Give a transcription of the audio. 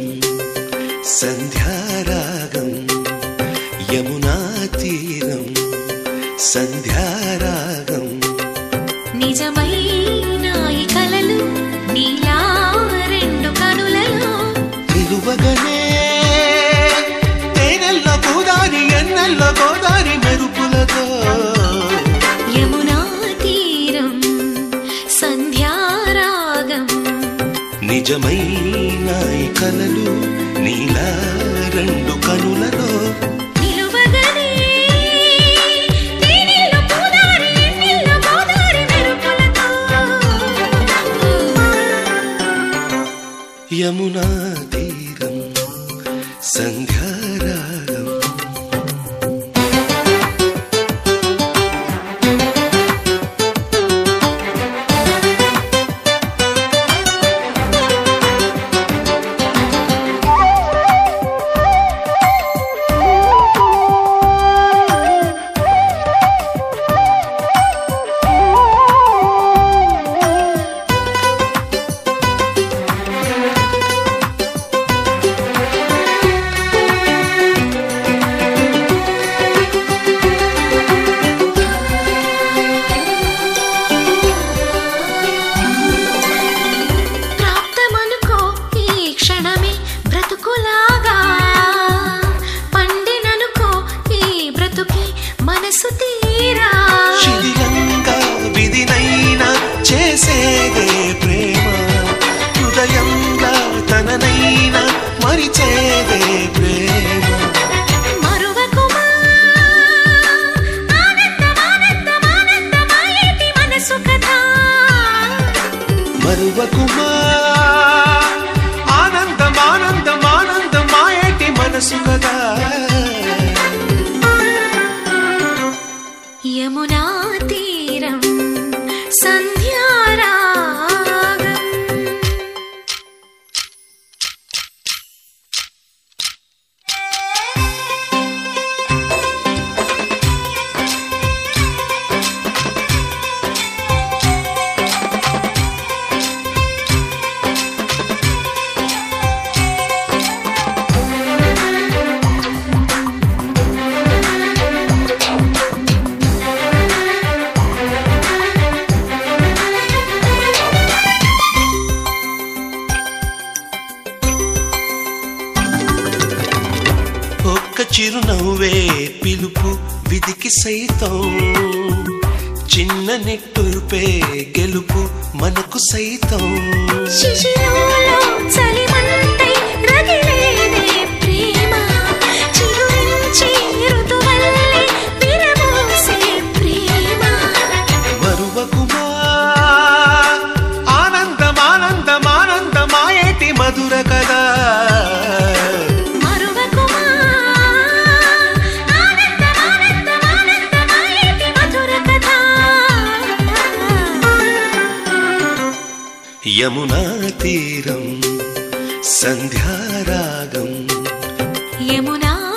సంధ్యారాగం యమునా తీరం సంధ్యారాగం నిజమైన ఈ కలలు నీలా రెండు కనులలో నిలువగనే తేనెల్లో గోదారి ఎన్నెల్లో గోదారి మెరుపులతో యమునా తీరం సంధ్యారాగం నిజమైన ఈ కలలు నీలా రెండు కనులలో నిలువగనే తేనెల్లో పూదారి ఎన్నెల్లో గోదారి మెరుపులతో యమునా తీరం సంధ్యారాగం ప్రాప్తమనుకో ఈ క్షణమే బ్రతుకులాగా పండిననుకో ఈ బ్రతుకి మనసు తీరా శిథిలంగా విధినైనా చేసేదే ప్రేమ హృదయంగా తననైనా మరిచేదే ప్రేమ మరువకుమా ఆనందం ఆనందం ఆనందమాయేటి మనసు కథ మరువకుమా ఆనందం ఆనందం ఆనందం మాయేటి మనసు కదా యమునా తీరం సంధ్యారాగం ఒక్క చిరునవ్వే పిలుపు విధికి సైతం చిన్న నిట్టూర్పే గెలుపు మనకు సైతం శిశిరంలో చలిమంటై రగిలేదే ప్రేమ చిగురించి ఋతువల్లే విరబోసే ప్రేమ మరువకుమా ఆనందం ఆనందం ఆనందమాయేటి మధుర కదా మరువకుమా ఆనందం ఆనందం ఆనందమాయేటి మధుర కథ యమునా తీరం సంధ్యారాగం యమునా